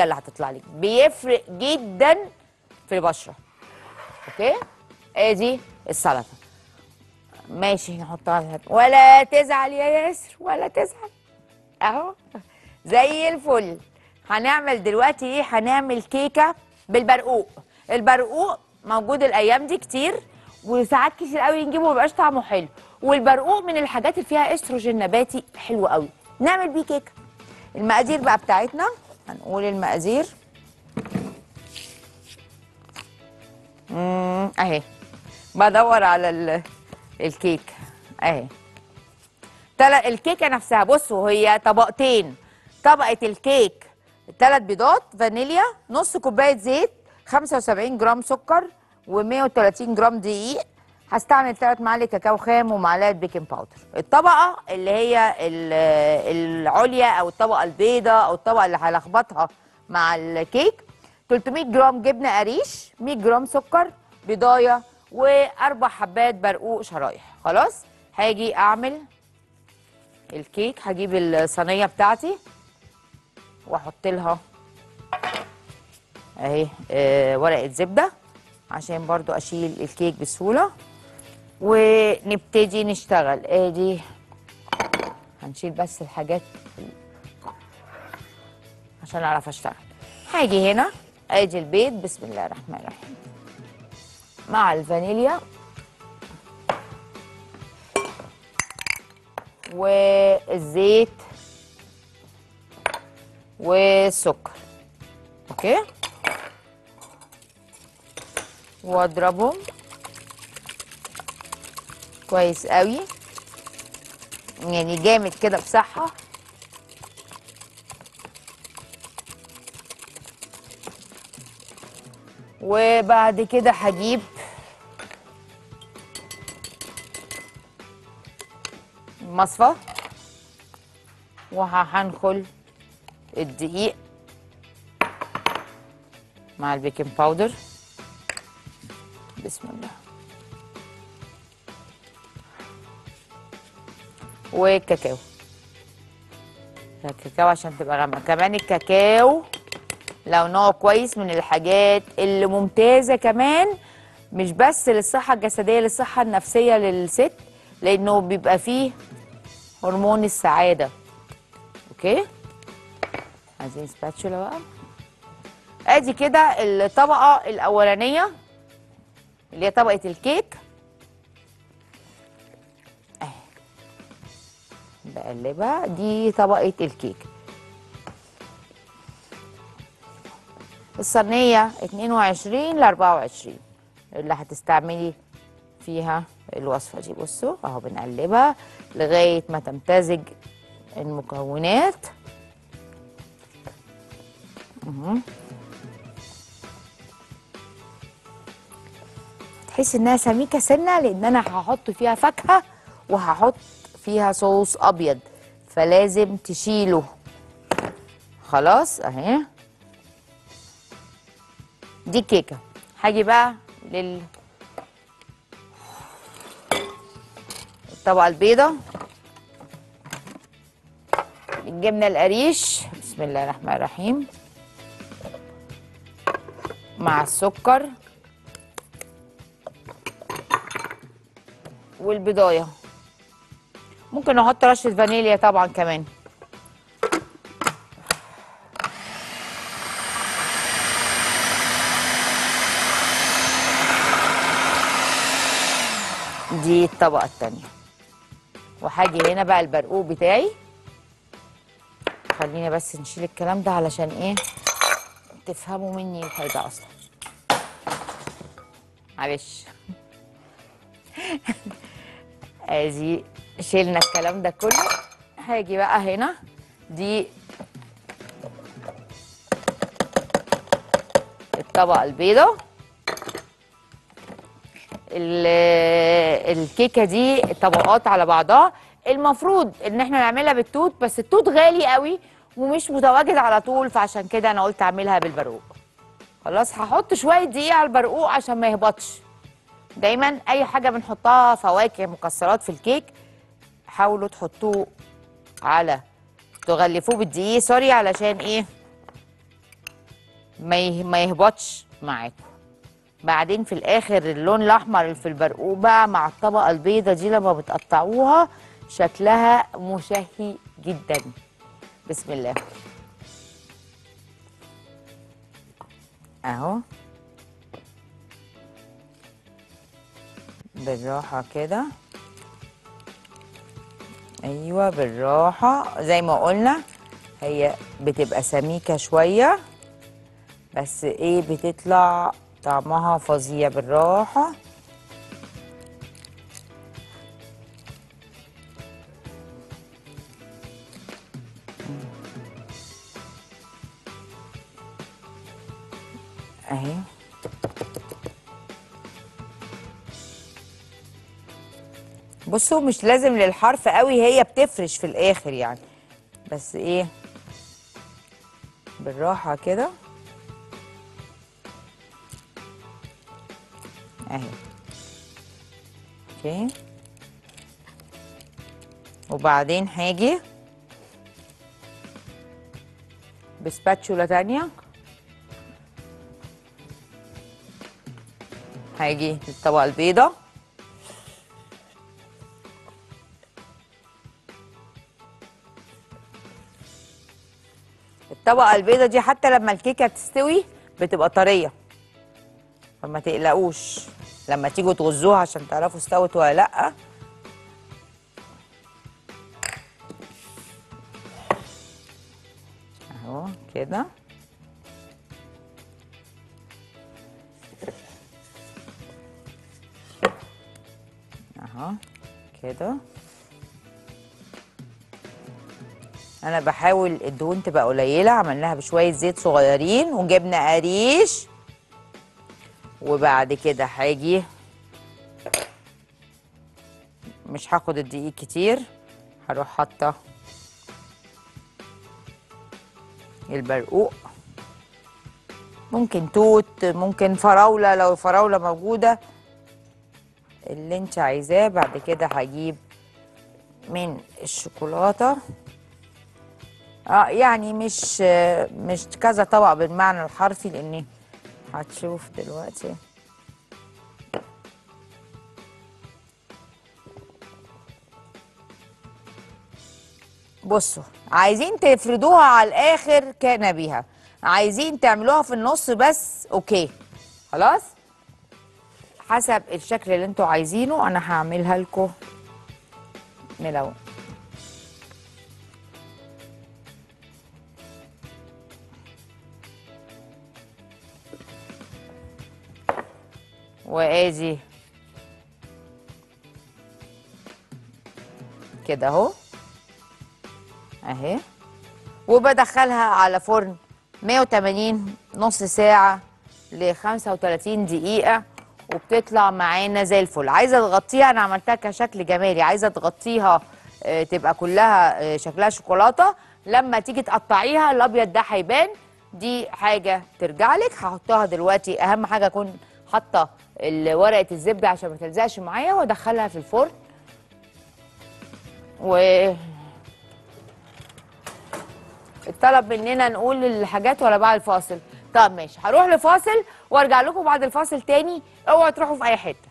الكيكه اللي هتطلع لك بيفرق جدا في البشره اوكي ادي السلطه ماشي نحطها على الهد- ولا تزعل يا ياسر ولا تزعل اهو زي الفل هنعمل دلوقتي ايه هنعمل كيكه بالبرقوق البرقوق موجود الايام دي كتير وساعات كتير قوي نجيبه مبيبقاش طعمه حلو والبرقوق من الحاجات اللي فيها استروجين نباتي حلو قوي نعمل بيه كيكه المقادير بقى بتاعتنا هنقول المقادير امم اهي بدور على ال- الكيك اهي تل... الكيكه نفسها بصوا هي طبقتين طبقه الكيك ثلاث بيضات فانيليا نص كوبايه زيت 75 جرام سكر و130 جرام دقيق هستعمل ثلاث معالق كاكاو خام ومعلقه بيكنج باودر الطبقه اللي هي ال- العليا او الطبقه البيضاء او الطبقه اللي هلخبطها مع الكيك 300 جرام جبنه قريش 100 جرام سكر بيضايه واربع حبات برقوق شرايح خلاص هاجي اعمل الكيك هجيب الصينيه بتاعتي واحط لها اهي آه ورقه زبده عشان برضو اشيل الكيك بسهوله ونبتدي نشتغل ادي هنشيل بس الحاجات عشان اعرف اشتغل هاجي هنا ادي البيض بسم الله الرحمن الرحيم مع الفانيليا والزيت والسكر اوكي واضربهم كويس قوي يعني جامد كده بصحه وبعد كده هجيب مصفى وهنخل الدقيق مع البيكنج باودر بسم الله والكاكاو الكاكاو عشان تبقى غامقه كمان الكاكاو لو نوع كويس من الحاجات اللي ممتازه كمان مش بس للصحه الجسديه للصحه النفسيه للست لانه بيبقى فيه هرمون السعاده اوكي عايزين سباتشولا بقى ادي كده الطبقه الاولانيه اللي هي طبقه الكيك اهي بقلبها دي طبقه الكيك الصينيه 22 ل 24 اللي هتستعملي فيها الوصفه دي بصوا اهو بنقلبها لغايه ما تمتزج المكونات اهو تحس انها سميكه سنه لان انا هحط فيها فاكهه وهحط فيها صوص ابيض فلازم تشيله خلاص اهي دي كيكه هاجي بقى لل الطبقه البيضاء الجبنه القريش بسم الله الرحمن الرحيم مع السكر والبضايه ممكن احط رشه فانيليا طبعا كمان دي الطبقه التانيه وهاجي هنا بقى البرقوق بتاعي خلينا بس نشيل الكلام ده علشان ايه تفهموا مني الفايده اصلا معلش ادي شيلنا الكلام ده كله هاجي بقى هنا دي الطبقه البيضاء ال- الكيكه دي طبقات على بعضها المفروض ان احنا نعملها بالتوت بس التوت غالي قوي ومش متواجد على طول فعشان كده انا قلت اعملها بالبرقوق خلاص هحط شويه دقيق على البرقوق عشان ما يهبطش دايما اي حاجه بنحطها فواكه مكسرات في الكيك حاولوا تحطوه على تغلفوه بالدقيق سوري علشان ايه ما يه- ما يهبطش معاكم بعدين في الاخر اللون الاحمر اللي في البرقوق بقى مع الطبقه البيضه دي لما بتقطعوها شكلها مشهي جدا بسم الله اهو بالراحه كده ايوه بالراحه زي ما قلنا هي بتبقى سميكه شويه بس ايه بتطلع طعمها فظيع بالراحه اهي بصوا مش لازم للحرف قوي هي بتفرش في الاخر يعني بس ايه بالراحه كده اهي اوكي وبعدين هاجي بسباتشولا تانية هاجي للطبقة البيضة الطبقة البيضة دي حتى لما الكيكة تستوي بتبقى طرية فما تقلقوش لما تيجوا تغزوها عشان تعرفوا استوت ولا لأ اهو كده اهو كده انا بحاول الدهون تبقى قليله عملناها بشويه زيت صغيرين وجبنه قريش وبعد كده هاجي مش هاخد الدقيق كتير هروح حاطه البرقوق ممكن توت ممكن فراوله لو الفراوله موجوده اللي انت عايزاه بعد كده هجيب من الشوكولاته اه يعني مش مش كذا طبق بالمعنى الحرفي لاني هتشوف دلوقتي بصوا عايزين تفردوها على الاخر كان بيها عايزين تعملوها في النص بس اوكي خلاص حسب الشكل اللي انتوا عايزينه انا هعملها لكم ملون وادي كده اهو اهي وبدخلها على فرن 180 نص ساعة ل 35 دقيقة وبتطلع معانا زي الفل عايزة تغطيها انا عملتها كشكل جمالي عايزة تغطيها آه، تبقى كلها آه، شكلها شوكولاتة لما تيجي تقطعيها الابيض ده هيبان دي حاجة ترجع لك هحطها دلوقتي اهم حاجة اكون حاطة ال- ورقة الزبدة عشان ما تلزقش معايا وادخلها في الفرن و الطلب مننا نقول الحاجات ولا بعد الفاصل طب ماشي هروح لفاصل وارجع لكم بعد الفاصل تاني اوعوا تروحوا في اي حته